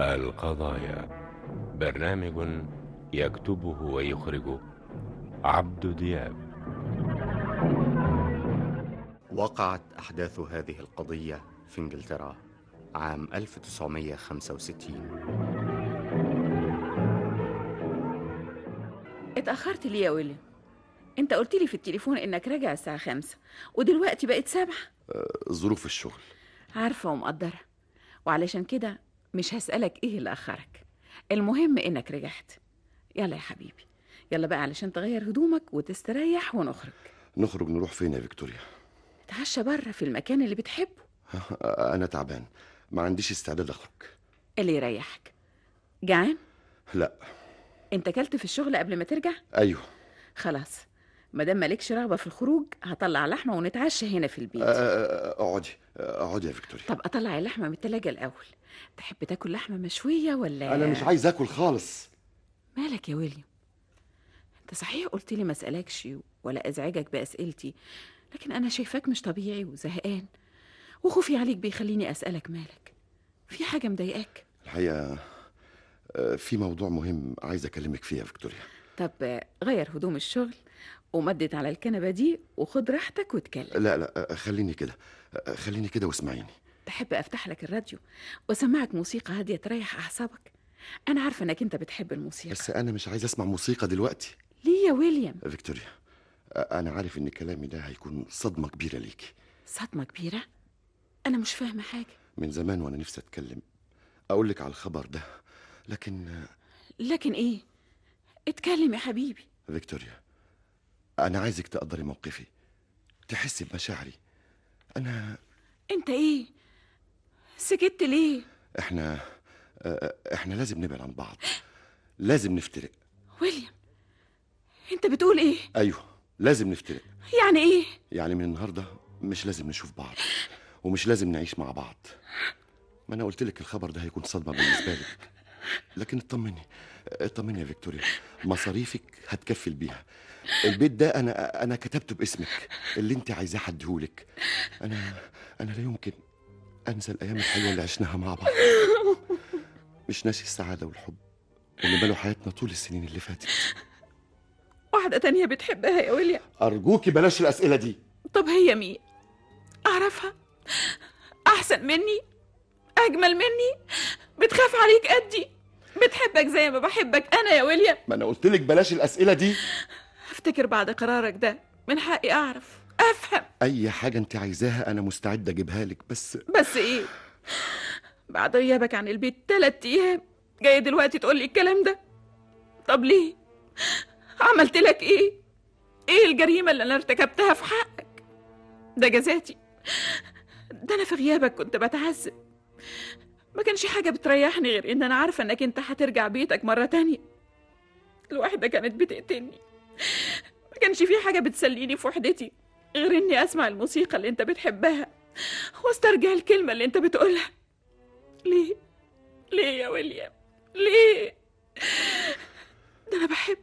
القضايا برنامج يكتبه ويخرجه عبد دياب وقعت أحداث هذه القضية في إنجلترا عام 1965 اتأخرت ليه يا ويليام انت قلت لي في التليفون انك راجع الساعة خمسة ودلوقتي بقت سبعة ظروف الشغل عارفة ومقدرة وعلشان كده مش هسألك ايه اللي أخرك المهم انك رجعت يلا يا حبيبي يلا بقى علشان تغير هدومك وتستريح ونخرج نخرج نروح فين يا فيكتوريا تعشى بره في المكان اللي بتحبه انا تعبان ما عنديش استعداد اخرج اللي يريحك جعان لا انت كلت في الشغل قبل ما ترجع ايوه خلاص مادام مالكش رغبة في الخروج هطلع لحمة ونتعشى هنا في البيت آه، آه، اقعدي آه، اقعدي يا فيكتوريا طب اطلع اللحمة من التلاجة الأول تحب تاكل لحمة مشوية ولا انا مش عايز اكل خالص مالك يا ويليام انت صحيح قلت لي ما اسالكش ولا ازعجك باسئلتي لكن انا شايفاك مش طبيعي وزهقان وخوفي عليك بيخليني اسالك مالك في حاجه مضايقاك الحقيقه آه، في موضوع مهم عايز اكلمك فيه يا فيكتوريا طب آه، غير هدوم الشغل ومدد على الكنبه دي وخد راحتك واتكلم لا لا آه، خليني كده آه، خليني كده واسمعيني تحب افتح لك الراديو واسمعك موسيقى هاديه تريح اعصابك انا عارفه انك انت بتحب الموسيقى بس انا مش عايز اسمع موسيقى دلوقتي ليه يا ويليام فيكتوريا آه، انا عارف ان كلامي ده هيكون صدمه كبيره ليكي صدمه كبيره انا مش فاهمه حاجه من زمان وانا نفسي اتكلم اقول لك على الخبر ده لكن آه، لكن ايه اتكلم يا حبيبي فيكتوريا انا عايزك تقدري موقفي تحسي بمشاعري انا انت ايه سكت ليه احنا آه، احنا لازم نبعد عن بعض لازم نفترق ويليام انت بتقول ايه ايوه لازم نفترق يعني ايه يعني من النهارده مش لازم نشوف بعض ومش لازم نعيش مع بعض ما انا قلت لك الخبر ده هيكون صدمه بالنسبه لك لكن اطمني اطمني يا فيكتوريا مصاريفك هتكفل بيها البيت ده انا انا كتبته باسمك اللي انت عايزاه هديهولك انا انا لا يمكن انسى الايام الحلوه اللي عشناها مع بعض مش ناسي السعاده والحب اللي مالوا حياتنا طول السنين اللي فاتت واحده تانية بتحبها يا ويليام ارجوكي بلاش الاسئله دي طب هي مين اعرفها احسن مني اجمل مني بتخاف عليك قدي بتحبك زي ما بحبك انا يا ويليام ما انا قلت لك بلاش الاسئله دي افتكر بعد قرارك ده من حقي اعرف افهم اي حاجه انت عايزاها انا مستعد اجيبها لك بس بس ايه بعد غيابك عن البيت تلات ايام جاي دلوقتي تقول لي الكلام ده طب ليه عملت لك ايه ايه الجريمه اللي انا ارتكبتها في حقك ده جزاتي ده انا في غيابك كنت بتعذب ما كانش حاجه بتريحني غير ان انا عارفه انك انت هترجع بيتك مره تانية الواحده كانت بتقتلني ما كانش في حاجه بتسليني في وحدتي غير اني اسمع الموسيقى اللي انت بتحبها واسترجع الكلمه اللي انت بتقولها ليه ليه يا ويليام ليه ده انا بحب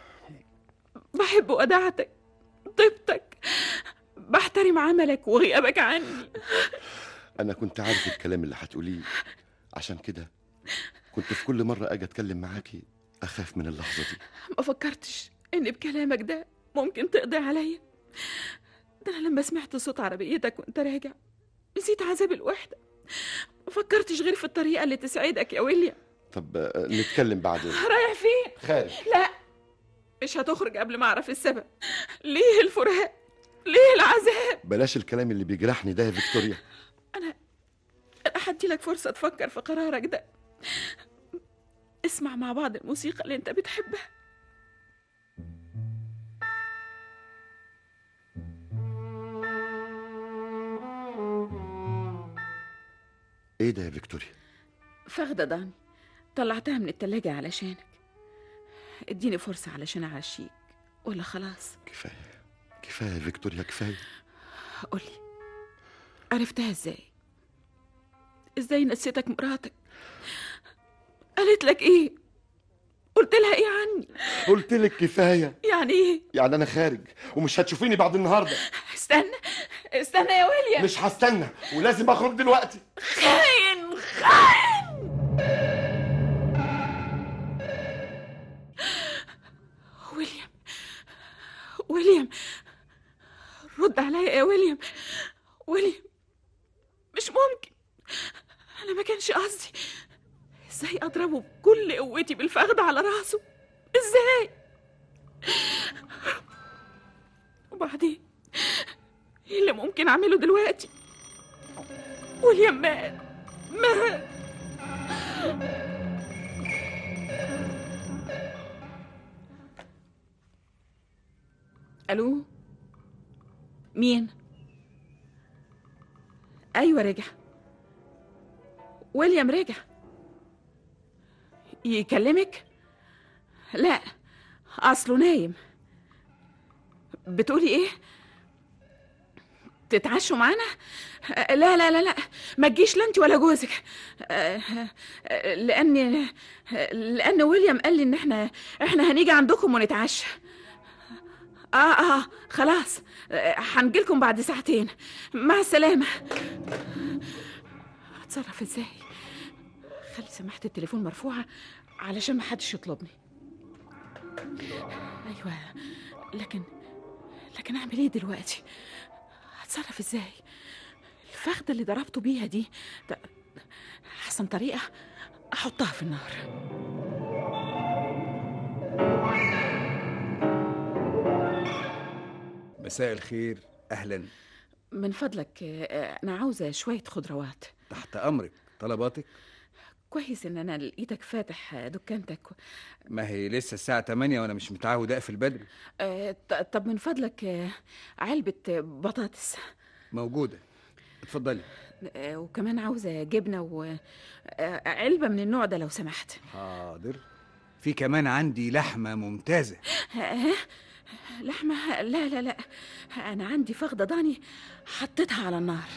بحب وداعتك طيبتك بحترم عملك وغيابك عني انا كنت عارف الكلام اللي هتقوليه عشان كده كنت في كل مره اجي اتكلم معاكي اخاف من اللحظه دي ما فكرتش ان بكلامك ده ممكن تقضي عليا ده انا لما سمعت صوت عربيتك وانت راجع نسيت عذاب الوحده ما فكرتش غير في الطريقه اللي تسعدك يا ويليام طب آه، نتكلم بعدين رايح فين خارج لا مش هتخرج قبل ما اعرف السبب ليه الفراق ليه العذاب بلاش الكلام اللي بيجرحني ده يا فيكتوريا انا انا هدي لك فرصه تفكر في قرارك ده اسمع مع بعض الموسيقى اللي انت بتحبها ايه ده يا فيكتوريا فخدة داني طلعتها من التلاجة علشانك اديني فرصة علشان أعشيك ولا خلاص كفايه كفايه يا فيكتوريا كفايه قولي عرفتها ازاي ازاي نسيتك مراتك قالت لك ايه قلت لها ايه عني قلت لك كفايه يعني ايه يعني انا خارج ومش هتشوفيني بعد النهارده استنى استنى يا ويليام مش هستنى ولازم اخرج دلوقتي خاين خاين ويليام رد عليا يا ويليام ويليام مش ممكن انا ما كانش قصدي ازاي اضربه بكل قوتي بالفخذ على راسه ازاي وبعدين ايه اللي ممكن اعمله دلوقتي ويليام مات مات الو مين ايوه رجع ويليام رجع يكلمك لا اصله نايم بتقولي ايه تتعشوا معانا لا لا لا لا ما تجيش لا انت ولا جوزك لان لان ويليام قال لي ان احنا احنا هنيجي عندكم ونتعشى اه اه خلاص هنجيلكم بعد ساعتين مع السلامة اتصرف ازاي خلي سماحة التليفون مرفوعة علشان محدش يطلبني ايوه لكن لكن اعمل ايه دلوقتي هتصرف ازاي الفخدة اللي ضربته بيها دي ده احسن طريقة احطها في النار مساء الخير اهلا من فضلك آه، انا عاوزة شوية خضروات تحت امرك طلباتك كويس ان انا لقيتك فاتح دكانتك ما هي لسه الساعه 8 وانا مش متعود اقفل بدري آه، ط- طب من فضلك آه، علبة بطاطس موجوده اتفضلي آه، وكمان عاوزة جبنة وعلبة من النوع ده لو سمحت حاضر في كمان عندي لحمه ممتازه آه، لحمة لا لا لا أنا عندي فخدة ضاني حطيتها على النار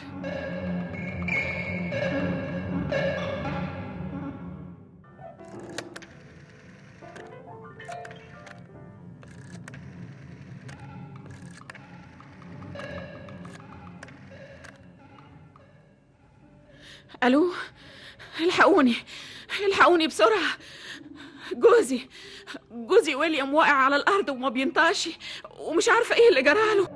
ألو الحقوني الحقوني بسرعة جوزي جوزي ويليام واقع على الأرض وما بينطقش ومش عارفة إيه اللي جراله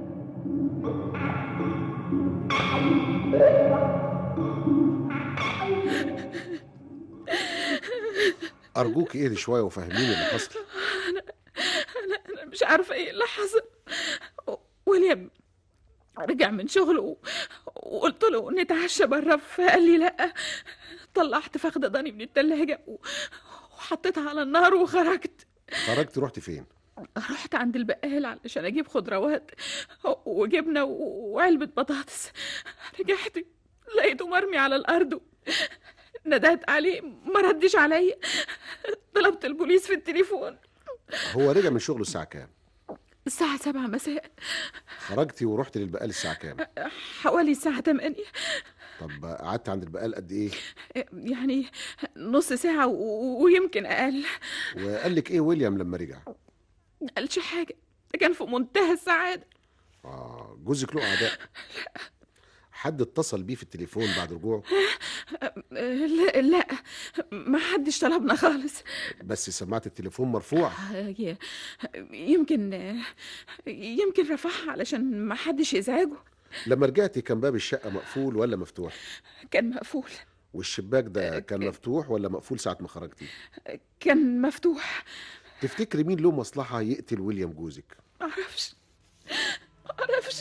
أرجوك اهدي شوية وفهميني اللي حصل أنا مش عارفة إيه اللي حصل ويليام رجع من شغله و- وقلت له نتعشى بره فقال لي لا طلعت فخدة ضاني من التلاجة و- وحطيتها على النار وخرجت خرجتي رحتي فين رحت عند البقال علشان اجيب خضروات وجبنه وعلبه بطاطس رجعت لقيته مرمي على الارض ندهت عليه ما ردش عليا طلبت البوليس في التليفون هو رجع من شغله الساعة كام الساعة سبعة مساء خرجتي ورحتي للبقال الساعة كام حوالي الساعة تمانية طب قعدت عند البقال قد ايه يعني نص ساعة و- ويمكن أقل وقال لك ايه ويليام لما رجع قالش حاجة ده كان في منتهى السعادة اه جوزك له اعداء حد اتصل بيه في التليفون بعد رجوعه لا لا ما حدش طلبنا خالص بس سماعة التليفون مرفوع ي- يمكن يمكن رفعها علشان ما حدش يزعجه لما رجعتي كان باب الشقة مقفول ولا مفتوح كان مقفول والشباك ده كان مفتوح ولا مقفول ساعة ما خرجتي كان مفتوح تفتكري مين له مصلحة يقتل ويليام جوزك معرفش معرفش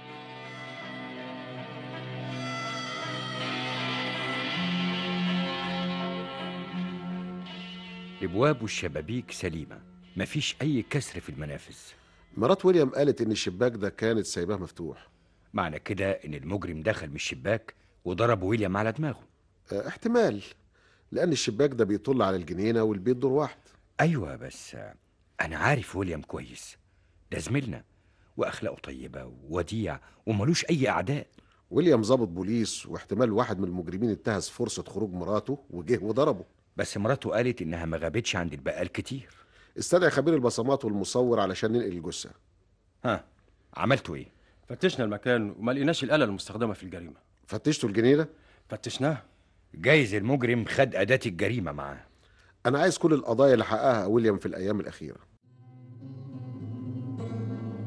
الابواب والشبابيك سليمه مفيش اي كسر في المنافذ مرات ويليام قالت ان الشباك ده كانت سايباه مفتوح معنى كده ان المجرم دخل من الشباك وضرب ويليام على دماغه اه احتمال لان الشباك ده بيطل على الجنينة والبيت دور واحد ايوه بس انا عارف ويليام كويس ده زميلنا واخلاقه طيبه ووديع وملوش اي اعداء ويليام ضابط بوليس واحتمال واحد من المجرمين انتهز فرصة خروج مراته وجه وضربه بس مراته قالت انها ما غابتش عند البقال كتير استدعي خبير البصمات والمصور علشان ننقل الجثة ها عملتوا ايه فتشنا المكان وما لقيناش الآلة المستخدمة في الجريمة فتشتوا الجنينة فتشناها جايز المجرم خد اداه الجريمه معاه أنا عايز كل القضايا اللي حققها ويليام في الأيام الأخيرة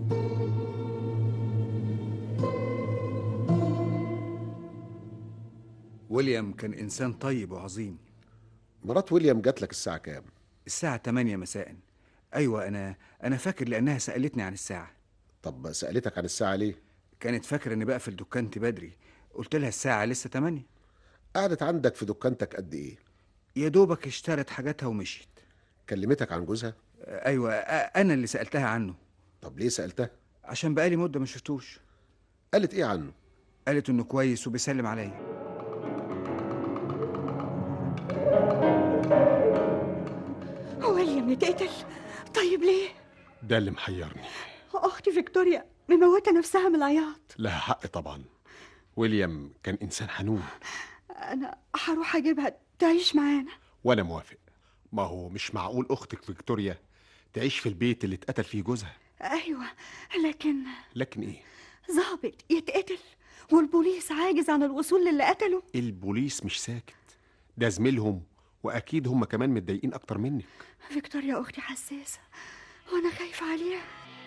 ويليام كان إنسان طيب وعظيم مرات ويليام جات لك الساعة كام؟ الساعة 8 مساء أيوة أنا أنا فاكر لأنها سألتني عن الساعة طب سألتك عن الساعة ليه؟ كانت فاكرة إني بقفل دكانتي بدري قلت لها الساعة لسه 8 قعدت عندك في دكانتك قد إيه؟ يا دوبك اشترت حاجاتها ومشيت كلمتك عن جوزها؟ آه، أيوة آه، أنا اللي سألتها عنه طب ليه سألتها؟ عشان بقالي مدة ما شفتوش قالت إيه عنه؟ قالت إنه كويس وبيسلم عليا ويليام اتقتل طيب ليه ده اللي محيرني اختي فيكتوريا مموته نفسها من العياط لها حق طبعا ويليام كان إنسان حنون انا هروح اجيبها تعيش معانا وأنا موافق ما هو مش معقول أختك فيكتوريا تعيش في البيت اللي اتقتل فيه جوزها ايوه لكن لكن إيه ظابط يتقتل والبوليس عاجز عن الوصول للي قتله البوليس مش ساكت ده زميلهم وأكيد هم كمان متضايقين أكتر منك فيكتوريا اختي حساسه وانا خايفه عليها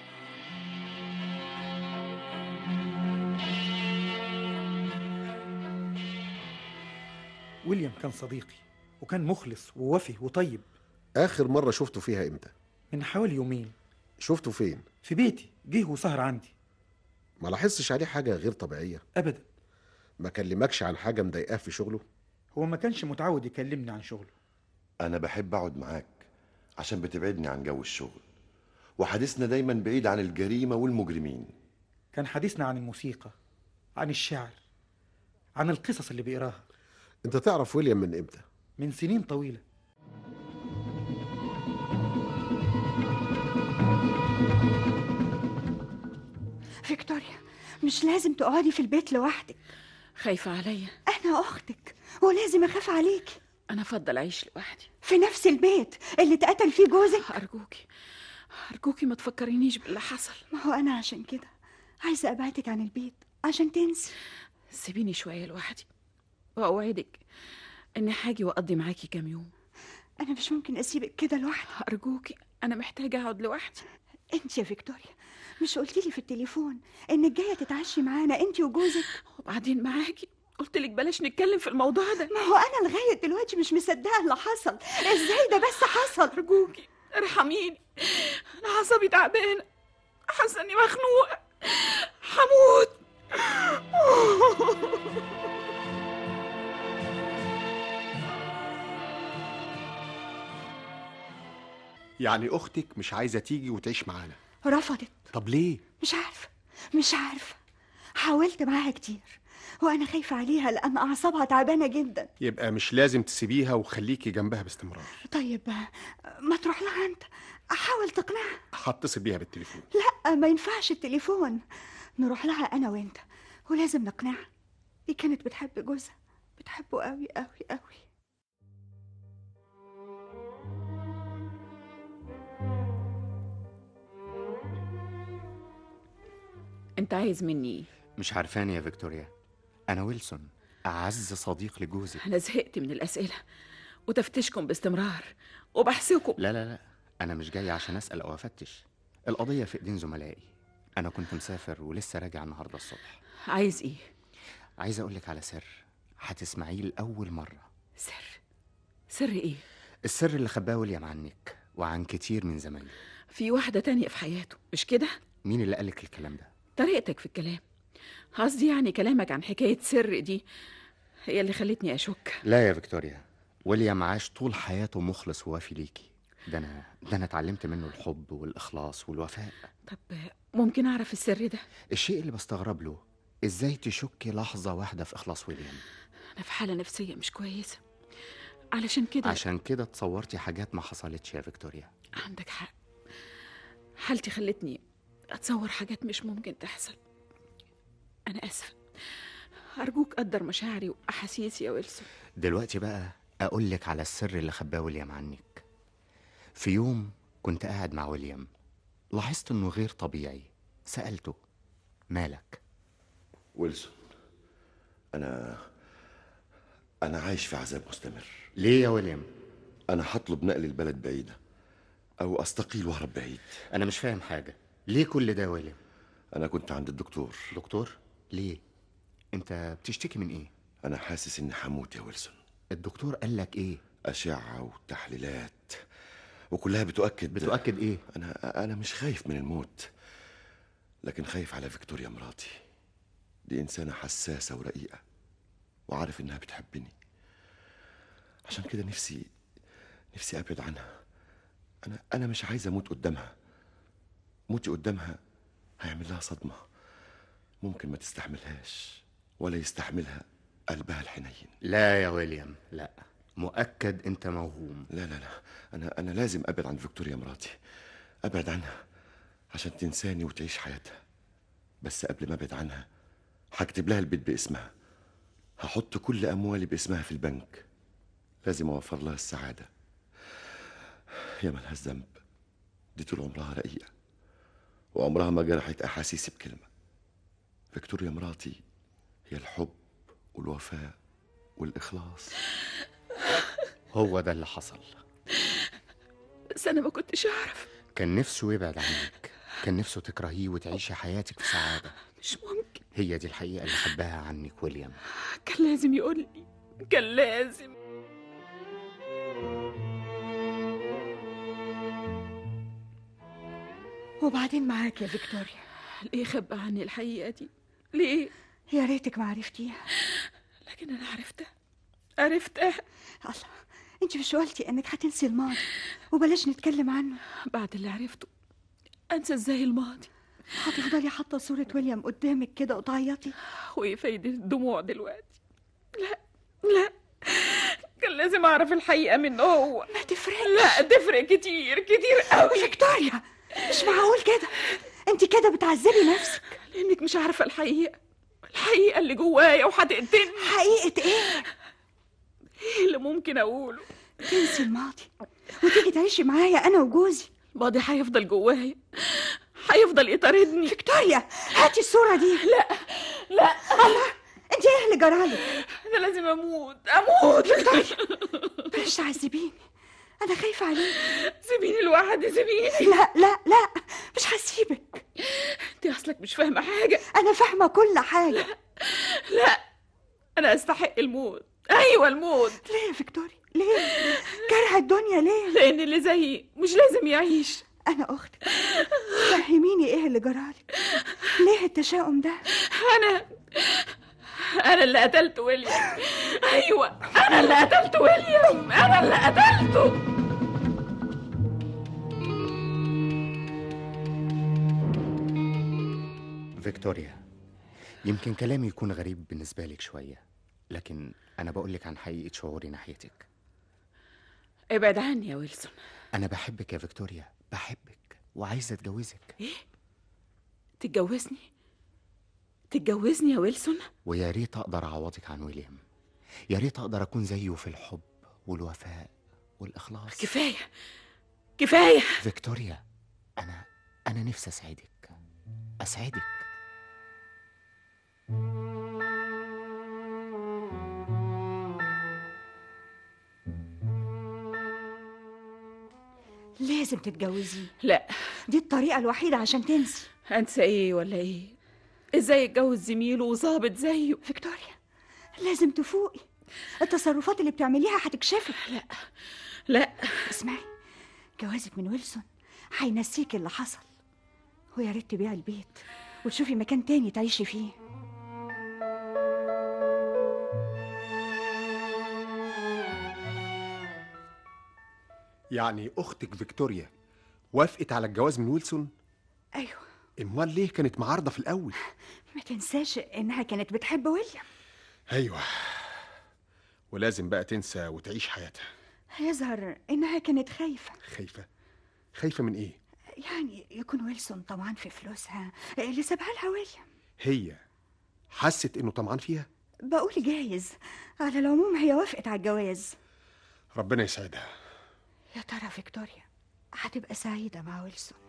ويليام كان صديقي وكان مخلص ووفي وطيب آخر مرة شفته فيها إمتى؟ من حوالي يومين شفته فين؟ في بيتي جه وسهر عندي ما لاحظتش عليه حاجة غير طبيعية ابدا ما كلمكش عن حاجة مضايقاه في شغله؟ هو ما كانش متعود يكلمني عن شغله أنا بحب أقعد معاك عشان بتبعدني عن جو الشغل وحديثنا دايما بعيد عن الجريمة والمجرمين كان حديثنا عن الموسيقى عن الشعر عن القصص اللي بيقراها أنت تعرف ويليام من إمتى؟ من سنين طويلة فيكتوريا مش لازم تقعدي في البيت لوحدك خايفة عليا انا اختك ولازم اخاف عليكي أنا أفضل أعيش لوحدي في نفس البيت اللي اتقتل فيه جوزك أرجوكي أرجوكي ما تفكرينيش باللي حصل ما هو انا عشان كده عايزه ابعدك عن البيت عشان تنسي سيبيني شوية لوحدي وأوعدك إني حاجي وأقضي معاكي كام يوم انا مش ممكن اسيبك كده لوحدك أرجوكي أنا محتاجة أقعد لوحدي انت يا فيكتوريا مش قلتي لي في التليفون انك جايه تتعشي معانا انت وجوزك وبعدين معاكي قلت لك بلاش نتكلم في الموضوع ده ما هو انا لغايه دلوقتي مش مصدقه اللي حصل ازاي ده بس حصل أرجوكي ارحميني أنا عصبي تعبانة حاسة إني مخنوقة هموت يعني أختك مش عايزة تيجي وتعيش معانا رفضت طب ليه؟ مش عارفه مش عارفه حاولت معاها كتير وانا خايفه عليها لان اعصابها تعبانه جدا يبقى مش لازم تسيبيها وخليكي جنبها باستمرار طيب ما تروح لها انت احاول تقنعها هتصل بيها بالتليفون لا ما ينفعش التليفون نروح لها انا وانت ولازم نقنعها دي كانت بتحب جوزها بتحبه قوي قوي قوي أنت عايز مني إيه؟ مش عارفاني يا فيكتوريا أنا ويلسون أعز صديق لجوزك أنا زهقت من الأسئلة وتفتشكم باستمرار وبحثكم لا لا لا أنا مش جاي عشان أسأل أو أفتش القضية في إيدين زملائي أنا كنت مسافر ولسه راجع النهاردة الصبح عايز إيه؟ عايز أقولك على سر هتسمعيه لأول مرة سر سر إيه؟ السر اللي خباه ويليام عنك وعن كتير من زمايله في واحدة تانية في حياته مش كده؟ مين اللي قالك الكلام ده؟ طريقتك في الكلام قصدي يعني كلامك عن حكاية سر دي هي اللي خلتني أشك لا يا فيكتوريا ويليام عاش طول حياته مخلص ووافي ليكي ده أنا ده أنا اتعلمت منه الحب والإخلاص والوفاء طب ممكن أعرف السر ده؟ الشيء اللي بستغرب له إزاي تشكي لحظة واحدة في إخلاص ويليام أنا في حالة نفسية مش كويسة علشان كده عشان كده تصورتي حاجات ما حصلتش يا فيكتوريا عندك حق حالتي خلتني أتصور حاجات مش ممكن تحصل أنا آسفة أرجوك قدر مشاعري وأحاسيسي يا ويلسون دلوقتي بقى أقول لك على السر اللي خباه ويليام عنك في يوم كنت قاعد مع ويليام لاحظت إنه غير طبيعي سألته مالك ويلسون أنا أنا عايش في عذاب مستمر ليه يا ويليام أنا هطلب نقل البلد بعيدة أو أستقيل وأهرب بعيد أنا مش فاهم حاجة ليه كل ده يا ويليام انا كنت عند الدكتور دكتور ليه انت بتشتكي من ايه انا حاسس اني هموت يا ويلسون الدكتور قال لك ايه اشعه وتحليلات وكلها بتؤكد بتؤكد ايه انا انا مش خايف من الموت لكن خايف على فيكتوريا مراتي دي انسانه حساسه ورقيقه وعارف انها بتحبني عشان كده نفسي نفسي ابعد عنها انا انا مش عايز اموت قدامها موتي قدامها هيعمل لها صدمه ممكن ما تستحملهاش ولا يستحملها قلبها الحنين لا يا ويليام لا مؤكد انت موهوم لا لا لا انا انا لازم ابعد عن فيكتوريا مراتي ابعد عنها عشان تنساني وتعيش حياتها بس قبل ما ابعد عنها هكتب لها البيت باسمها هحط كل اموالي باسمها في البنك لازم اوفر لها السعاده هي ملهاش ذنب دي طول عمرها رقيقه وعمرها ما جرحت احاسيسي بكلمه فيكتوريا مراتي هي الحب والوفاء والاخلاص هو ده اللي حصل بس انا ما كنتش اعرف كان نفسه يبعد عنك كان نفسه تكرهيه وتعيشي حياتك في سعادة مش ممكن هي دي الحقيقة اللي حبها عنك ويليام كان لازم يقول لي كان لازم وبعدين معاك يا فيكتوريا ليه خبى عني الحقيقه دي ليه يا ريتك ما عرفتيها لكن انا عرفتها عرفتها الله انت مش قلتي انك هتنسي الماضي وبلاش نتكلم عنه بعد اللي عرفته انسى ازاي الماضي هتفضلي حاطه صوره ويليام قدامك كده وتعيطي وايه فايده الدموع دلوقتي لا لا كان لازم اعرف الحقيقه منه هو ما تفرقش لا تفرق كتير كتير قوي فيكتوريا مش معقول كده انت كده بتعذبي نفسك لانك مش عارفه الحقيقه الحقيقه اللي جوايا وهتقتلني حقيقه ايه ايه اللي ممكن اقوله تنسي الماضي وتيجي تعيشي معايا انا وجوزي الماضي هيفضل جوايا هيفضل يطاردني فيكتوريا هاتي الصوره دي لا لا الله انت ايه اللي جرالك انا لازم اموت اموت فيكتوريا بلاش تعذبيني انا خايفه عليك سيبيني لوحدي سيبيني لا لا لا مش هسيبك انت اصلك مش فاهمه حاجه انا فاهمه كل حاجه لا انا استحق الموت ايوه الموت ليه يا فيكتوريا ليه كره الدنيا ليه لان اللي زيي مش لازم يعيش انا اختك فهميني ايه اللي جرالك ليه التشاؤم ده انا انا اللي قتلت ويليام ايوه انا اللي قتلت ويليام انا اللي قتلته فيكتوريا يمكن كلامي يكون غريب بالنسبة لك شوية لكن أنا بقولك عن حقيقة شعوري ناحيتك ابعد عني يا ويلسون أنا بحبك يا فيكتوريا بحبك وعايزة أتجوزك ايه تتجوزني تتجوزني يا ويلسون ويا ريت أقدر أعوضك عن ويليام يا ريت أقدر أكون زيه في الحب والوفاء والإخلاص كفايه كفايه فيكتوريا أنا أنا نفسي أسعدك أسعدك لازم تتجوزيه لا دي الطريقه الوحيده عشان تنسي انسى ايه ولا ايه ازاي اتجوز زميله وظابط زيه فيكتوريا لازم تفوقي التصرفات اللي بتعمليها هتكشفك لا لا اسمعي جوازك من ويلسون هينسيك اللي حصل ويا ريت تبيعي البيت وتشوفي مكان تاني تعيشي فيه يعني اختك فيكتوريا وافقت على الجواز من ويلسون ايوه امال ليه كانت معارضه في الاول ما تنساش انها كانت بتحب ويليام ايوه ولازم بقى تنسى وتعيش حياتها يظهر انها كانت خايفه خايفه خايفه من ايه يعني يكون ويلسون طمعان في فلوسها اللي سابها لها ويليام هي حست انه طمعان فيها بقول جايز على العموم هي وافقت على الجواز ربنا يسعدها يا ترى فيكتوريا هتبقى سعيدة مع ويلسون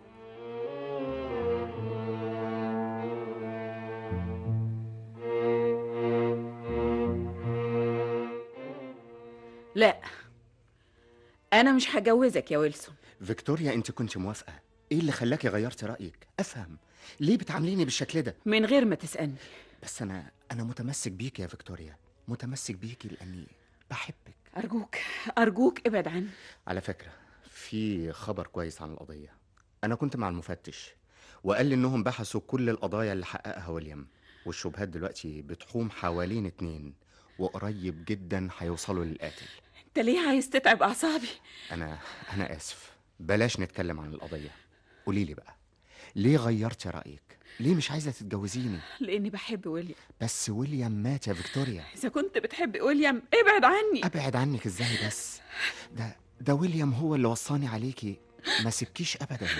لا انا مش هجوزك يا ويلسون فيكتوريا أنت كنت موافقة ايه اللي خلاكي غيرتي رايك افهم ليه بتعامليني بالشكل ده من غير ما تسألني بس انا انا متمسك بيكي يا فيكتوريا متمسك بيكي لاني بحبك أرجوك أرجوك ابعد عني على فكره في خبر كويس عن القضيه انا كنت مع المفتش وقال لي انهم بحثوا كل القضايا اللي حققها ويليام والشبهات دلوقتي بتحوم حوالين اتنين وقريب جدا هيوصلوا للقاتل أنت ليه عايز تتعب أعصابي انا انا اسف بلاش نتكلم عن القضيه قولي لي بقى ليه غيرتي رايك ليه مش عايزه تتجوزيني لأني بحب ويليام بس ويليام مات يا فيكتوريا إذا كنت بتحب ويليام ابعد عني ابعد عنك ازاي بس ده ده ويليام هو اللي وصاني عليكي ما سبكيش ابدا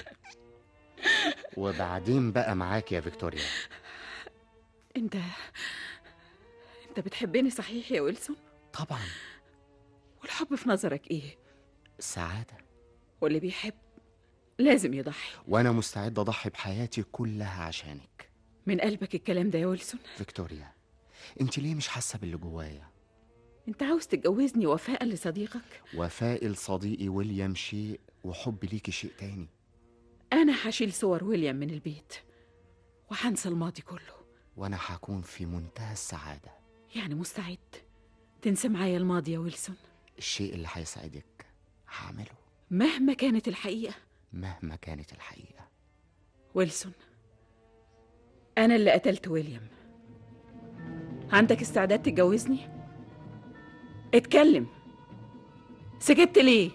وبعدين بقى معاك يا فيكتوريا أنت أنت بتحبني صحيح يا ويلسون طبعا والحب في نظرك إيه سعاده واللي بيحب لازم يضحي وانا مستعد اضحي بحياتي كلها عشانك من قلبك الكلام ده يا ويلسون فيكتوريا انت ليه مش حاسه باللي جوايا أنت عاوز تتجوزني وفاء لصديقك وفاء لصديقي ويليام شيء وحب ليكي شيء تاني أنا هشيل صور ويليام من البيت وهنسى الماضي كله وانا هكون في منتهى السعاده يعني مستعد تنسى معايا الماضي يا ويلسون الشيء اللي هيسعدك هعمله مهما كانت الحقيقة مهما كانت الحقيقه ويلسون أنا اللي قتلت ويليام عندك استعداد تتجوزني؟ اتكلم سكت ليه؟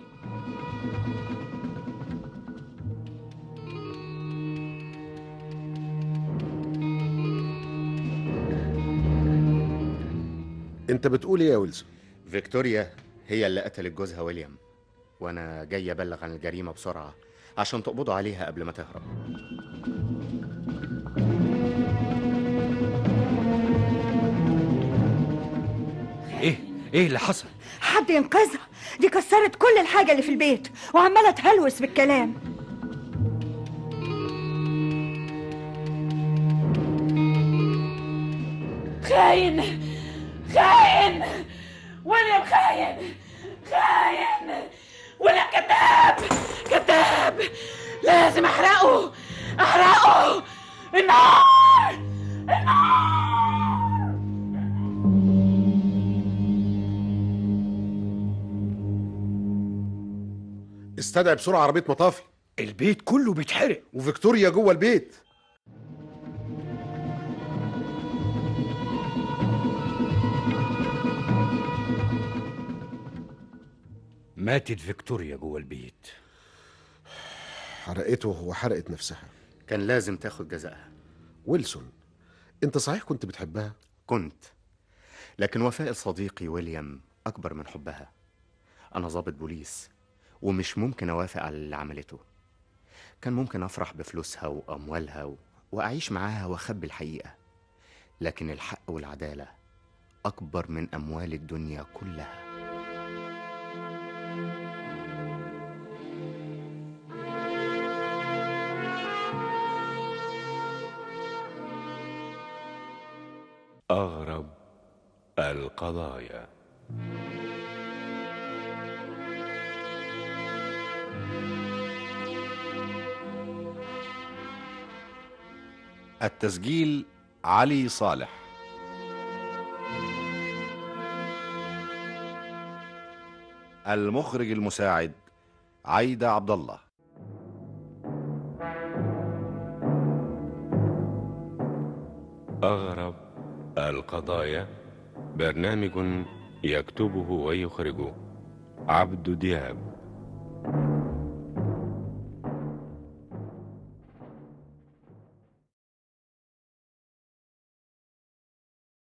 انت بتقول ايه يا ويلسون فيكتوريا هي اللي قتلت جوزها ويليام وانا جاي ابلغ عن الجريمه بسرعه عشان تقبضوا عليها قبل ما تهرب ايه ايه اللي حصل حد ينقذها دي كسرت كل الحاجة اللي في البيت وعمالة تهلوس بالكلام خاين خاين ويليام خاين خاين ويليام كذاب كذاب لازم احرقه احرقه النار استدعي بسرعه عربيه مطافي البيت كله بيتحرق وفيكتوريا جوه البيت ماتت فيكتوريا جوه البيت حرقته وحرقت نفسها كان لازم تاخد جزائها ويلسون انت صحيح كنت بتحبها كنت لكن وفاء صديقي ويليام اكبر من حبها انا ضابط بوليس ومش ممكن اوافق على اللي عملته كان ممكن افرح بفلوسها واموالها و... واعيش معاها واخبي الحقيقه لكن الحق والعداله اكبر من اموال الدنيا كلها أغرب القضايا التسجيل علي صالح المخرج المساعد عايدة عبد الله أغرب القضايا برنامج يكتبه ويخرجه عبد دياب